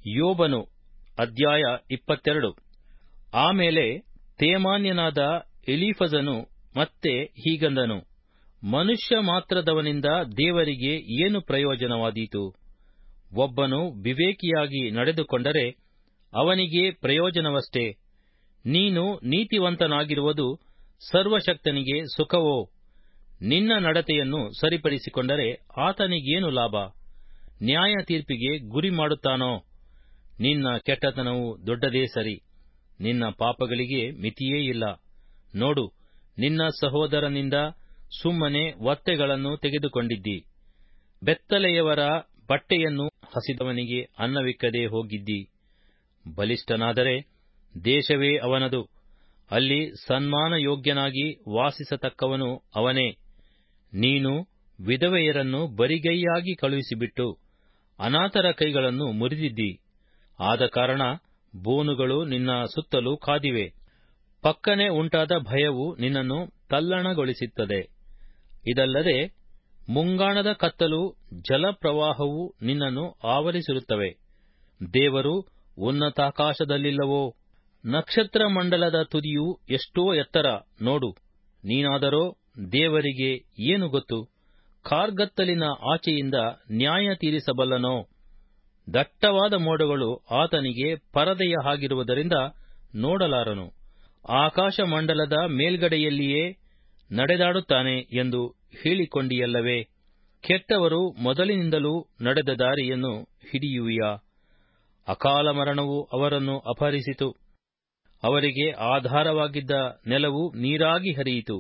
ಯೋಬನು ಅಧ್ಯಾಯ ಇಪ್ಪತ್ತೆರಡು ಆಮೇಲೆ ತೇಮಾನ್ಯನಾದ ಎಲೀಫಜನು ಮತ್ತೆ ಹೀಗಂದನು ಮನುಷ್ಯ ಮಾತ್ರದವನಿಂದ ದೇವರಿಗೆ ಏನು ಪ್ರಯೋಜನವಾದೀತು ಒಬ್ಬನು ವಿವೇಕಿಯಾಗಿ ನಡೆದುಕೊಂಡರೆ ಅವನಿಗೆ ಪ್ರಯೋಜನವಷ್ಟೇ ನೀನು ನೀತಿವಂತನಾಗಿರುವುದು ಸರ್ವಶಕ್ತನಿಗೆ ಸುಖವೋ ನಿನ್ನ ನಡತೆಯನ್ನು ಸರಿಪಡಿಸಿಕೊಂಡರೆ ಆತನಿಗೇನು ಲಾಭ ನ್ಯಾಯ ತೀರ್ಪಿಗೆ ಗುರಿ ಮಾಡುತ್ತಾನೋ ನಿನ್ನ ಕೆಟ್ಟತನವು ದೊಡ್ಡದೇ ಸರಿ ನಿನ್ನ ಪಾಪಗಳಿಗೆ ಮಿತಿಯೇ ಇಲ್ಲ ನೋಡು ನಿನ್ನ ಸಹೋದರನಿಂದ ಸುಮ್ಮನೆ ಒತ್ತೆಗಳನ್ನು ತೆಗೆದುಕೊಂಡಿದ್ದಿ ಬೆತ್ತಲೆಯವರ ಬಟ್ಟೆಯನ್ನು ಹಸಿದವನಿಗೆ ಅನ್ನವಿಕ್ಕದೆ ಹೋಗಿದ್ದಿ ಬಲಿಷ್ಠನಾದರೆ ದೇಶವೇ ಅವನದು ಅಲ್ಲಿ ಸನ್ಮಾನಯೋಗ್ಯನಾಗಿ ವಾಸಿಸತಕ್ಕವನು ಅವನೇ ನೀನು ವಿಧವೆಯರನ್ನು ಬರಿಗೈಯಾಗಿ ಕಳುಹಿಸಿಬಿಟ್ಟು ಅನಾಥರ ಕೈಗಳನ್ನು ಮುರಿದಿದ್ದಿ ಆದ ಕಾರಣ ಬೋನುಗಳು ನಿನ್ನ ಸುತ್ತಲೂ ಕಾದಿವೆ ಪಕ್ಕನೆ ಉಂಟಾದ ಭಯವು ನಿನ್ನನ್ನು ತಲ್ಲಣಗೊಳಿಸುತ್ತದೆ ಇದಲ್ಲದೆ ಮುಂಗಾಣದ ಕತ್ತಲು ಜಲಪ್ರವಾಹವು ನಿನ್ನನ್ನು ಆವರಿಸಿರುತ್ತವೆ ದೇವರು ಉನ್ನತಾಕಾಶದಲ್ಲಿಲ್ಲವೋ ನಕ್ಷತ್ರ ಮಂಡಲದ ತುದಿಯು ಎಷ್ಟೋ ಎತ್ತರ ನೋಡು ನೀನಾದರೋ ದೇವರಿಗೆ ಏನು ಗೊತ್ತು ಕಾರ್ಗತ್ತಲಿನ ಆಚೆಯಿಂದ ನ್ಯಾಯ ತೀರಿಸಬಲ್ಲನೋ ದಟ್ಟವಾದ ಮೋಡಗಳು ಆತನಿಗೆ ಪರದೆಯ ಹಾಗಿರುವುದರಿಂದ ನೋಡಲಾರನು ಆಕಾಶ ಮಂಡಲದ ಮೇಲ್ಗಡೆಯಲ್ಲಿಯೇ ನಡೆದಾಡುತ್ತಾನೆ ಎಂದು ಹೇಳಿಕೊಂಡಿಯಲ್ಲವೇ ಕೆಟ್ಟವರು ಮೊದಲಿನಿಂದಲೂ ನಡೆದ ದಾರಿಯನ್ನು ಹಿಡಿಯುವಿಯಾ ಅಕಾಲ ಮರಣವು ಅವರನ್ನು ಅಪಹರಿಸಿತು ಅವರಿಗೆ ಆಧಾರವಾಗಿದ್ದ ನೆಲವು ನೀರಾಗಿ ಹರಿಯಿತು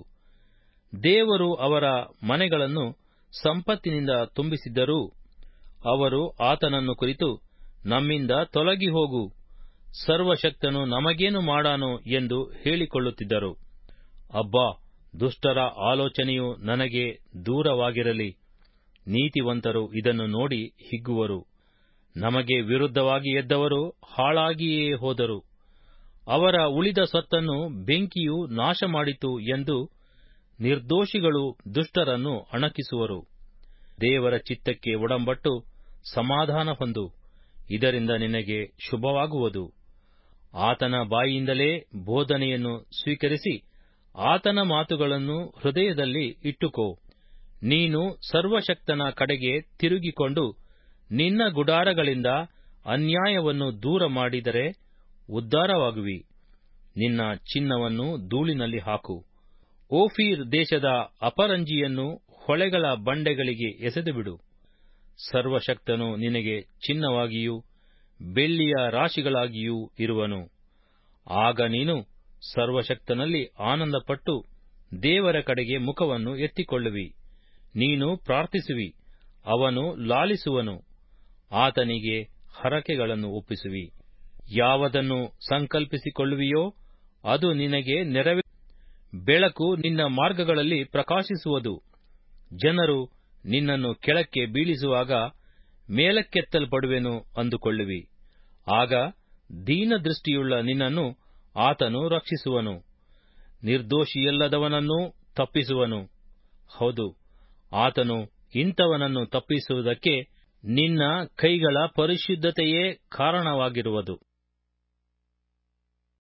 ದೇವರು ಅವರ ಮನೆಗಳನ್ನು ಸಂಪತ್ತಿನಿಂದ ತುಂಬಿಸಿದ್ದರೂ ಅವರು ಆತನನ್ನು ಕುರಿತು ನಮ್ಮಿಂದ ತೊಲಗಿ ಹೋಗು ಸರ್ವಶಕ್ತನು ನಮಗೇನು ಮಾಡಾನು ಎಂದು ಹೇಳಿಕೊಳ್ಳುತ್ತಿದ್ದರು ಅಬ್ಬಾ ದುಷ್ಟರ ಆಲೋಚನೆಯು ನನಗೆ ದೂರವಾಗಿರಲಿ ನೀತಿವಂತರು ಇದನ್ನು ನೋಡಿ ಹಿಗ್ಗುವರು ನಮಗೆ ವಿರುದ್ಧವಾಗಿ ಎದ್ದವರು ಹಾಳಾಗಿಯೇ ಹೋದರು ಅವರ ಉಳಿದ ಸೊತ್ತನ್ನು ಬೆಂಕಿಯು ನಾಶ ಮಾಡಿತು ಎಂದು ನಿರ್ದೋಷಿಗಳು ದುಷ್ಟರನ್ನು ಅಣಕಿಸುವರು ದೇವರ ಚಿತ್ತಕ್ಕೆ ಒಡಂಬಟ್ಟು ಸಮಾಧಾನ ಹೊಂದು ಇದರಿಂದ ನಿನಗೆ ಶುಭವಾಗುವುದು ಆತನ ಬಾಯಿಯಿಂದಲೇ ಬೋಧನೆಯನ್ನು ಸ್ವೀಕರಿಸಿ ಆತನ ಮಾತುಗಳನ್ನು ಹೃದಯದಲ್ಲಿ ಇಟ್ಟುಕೋ ನೀನು ಸರ್ವಶಕ್ತನ ಕಡೆಗೆ ತಿರುಗಿಕೊಂಡು ನಿನ್ನ ಗುಡಾರಗಳಿಂದ ಅನ್ಯಾಯವನ್ನು ದೂರ ಮಾಡಿದರೆ ಉದ್ಧಾರವಾಗುವಿ ನಿನ್ನ ಚಿನ್ನವನ್ನು ಧೂಳಿನಲ್ಲಿ ಹಾಕು ಓಫೀರ್ ದೇಶದ ಅಪರಂಜಿಯನ್ನು ಹೊಳೆಗಳ ಬಂಡೆಗಳಿಗೆ ಎಸೆದುಬಿಡು ಸರ್ವಶಕ್ತನು ನಿನಗೆ ಚಿನ್ನವಾಗಿಯೂ ಬೆಳ್ಳಿಯ ರಾಶಿಗಳಾಗಿಯೂ ಇರುವನು ಆಗ ನೀನು ಸರ್ವಶಕ್ತನಲ್ಲಿ ಆನಂದಪಟ್ಟು ದೇವರ ಕಡೆಗೆ ಮುಖವನ್ನು ಎತ್ತಿಕೊಳ್ಳುವಿ ನೀನು ಪ್ರಾರ್ಥಿಸುವಿ ಅವನು ಲಾಲಿಸುವನು ಆತನಿಗೆ ಹರಕೆಗಳನ್ನು ಒಪ್ಪಿಸುವಿ ಯಾವದನ್ನು ಸಂಕಲ್ಪಿಸಿಕೊಳ್ಳುವಿಯೋ ಅದು ನಿನಗೆ ನೆರವೇ ಬೆಳಕು ನಿನ್ನ ಮಾರ್ಗಗಳಲ್ಲಿ ಪ್ರಕಾಶಿಸುವುದು ಜನರು ನಿನ್ನನ್ನು ಕೆಳಕ್ಕೆ ಬೀಳಿಸುವಾಗ ಮೇಲಕ್ಕೆತ್ತಲ್ಪಡುವೆನು ಅಂದುಕೊಳ್ಳುವಿ ಆಗ ದೀನದೃಷ್ಟಿಯುಳ್ಳ ನಿನ್ನನ್ನು ಆತನು ರಕ್ಷಿಸುವನು ನಿರ್ದೋಷಿಯಲ್ಲದವನನ್ನೂ ತಪ್ಪಿಸುವನು ಹೌದು ಆತನು ಇಂಥವನನ್ನು ತಪ್ಪಿಸುವುದಕ್ಕೆ ನಿನ್ನ ಕೈಗಳ ಪರಿಶುದ್ಧತೆಯೇ ಕಾರಣವಾಗಿರುವುದು